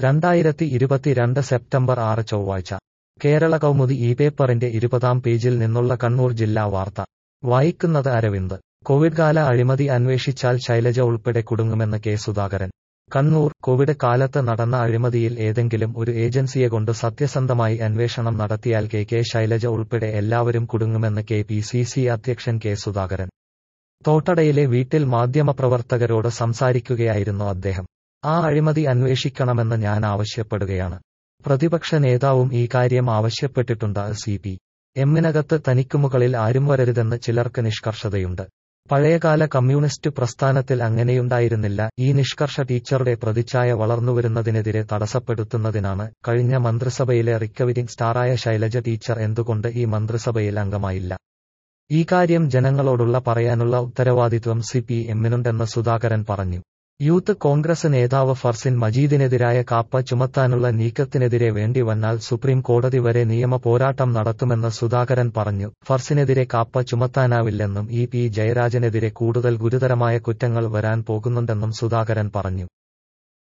രണ്ടായിരത്തി ഇരുപത്തിരണ്ട് സെപ്റ്റംബർ ആറ് ചൊവ്വാഴ്ച കേരള കൗമുദി ഈ പേപ്പറിന്റെ ഇരുപതാം പേജിൽ നിന്നുള്ള കണ്ണൂർ ജില്ലാ വാർത്ത വായിക്കുന്നത് അരവിന്ദ് കോവിഡ് കാല അഴിമതി അന്വേഷിച്ചാൽ ശൈലജ ഉൾപ്പെടെ കുടുങ്ങുമെന്ന് കെ സുധാകരൻ കണ്ണൂർ കോവിഡ് കാലത്ത് നടന്ന അഴിമതിയിൽ ഏതെങ്കിലും ഒരു ഏജൻസിയെ കൊണ്ട് സത്യസന്ധമായി അന്വേഷണം നടത്തിയാൽ കെ കെ ശൈലജ ഉൾപ്പെടെ എല്ലാവരും കുടുങ്ങുമെന്ന് കെ പി സി സി അധ്യക്ഷൻ കെ സുധാകരൻ തോട്ടടയിലെ വീട്ടിൽ മാധ്യമപ്രവർത്തകരോട് സംസാരിക്കുകയായിരുന്നു അദ്ദേഹം ആ അഴിമതി അന്വേഷിക്കണമെന്ന് ഞാൻ ആവശ്യപ്പെടുകയാണ് പ്രതിപക്ഷ നേതാവും ഈ കാര്യം ആവശ്യപ്പെട്ടിട്ടുണ്ട് സി പി എമ്മിനകത്ത് തനിക്കു മുകളിൽ ആരും വരരുതെന്ന് ചിലർക്ക് നിഷ്കർഷതയുണ്ട് പഴയകാല കമ്മ്യൂണിസ്റ്റ് പ്രസ്ഥാനത്തിൽ അങ്ങനെയുണ്ടായിരുന്നില്ല ഈ നിഷ്കർഷ ടീച്ചറുടെ പ്രതിച്ഛായ വളർന്നുവരുന്നതിനെതിരെ തടസ്സപ്പെടുത്തുന്നതിനാണ് കഴിഞ്ഞ മന്ത്രിസഭയിലെ റിക്കവറിംഗ് സ്റ്റാറായ ശൈലജ ടീച്ചർ എന്തുകൊണ്ട് ഈ മന്ത്രിസഭയിൽ അംഗമായില്ല ഈ കാര്യം ജനങ്ങളോടുള്ള പറയാനുള്ള ഉത്തരവാദിത്വം സി പി എമ്മിനുണ്ടെന്ന് സുധാകരൻ പറഞ്ഞു യൂത്ത് കോൺഗ്രസ് നേതാവ് ഫർസിൻ മജീദിനെതിരായ കാപ്പ ചുമത്താനുള്ള നീക്കത്തിനെതിരെ വേണ്ടി വന്നാൽ സുപ്രീം കോടതി വരെ നിയമ പോരാട്ടം നടത്തുമെന്ന് സുധാകരൻ പറഞ്ഞു ഫർസിനെതിരെ കാപ്പ ചുമത്താനാവില്ലെന്നും ഇ പി ജയരാജനെതിരെ കൂടുതൽ ഗുരുതരമായ കുറ്റങ്ങൾ വരാൻ പോകുന്നുണ്ടെന്നും സുധാകരൻ പറഞ്ഞു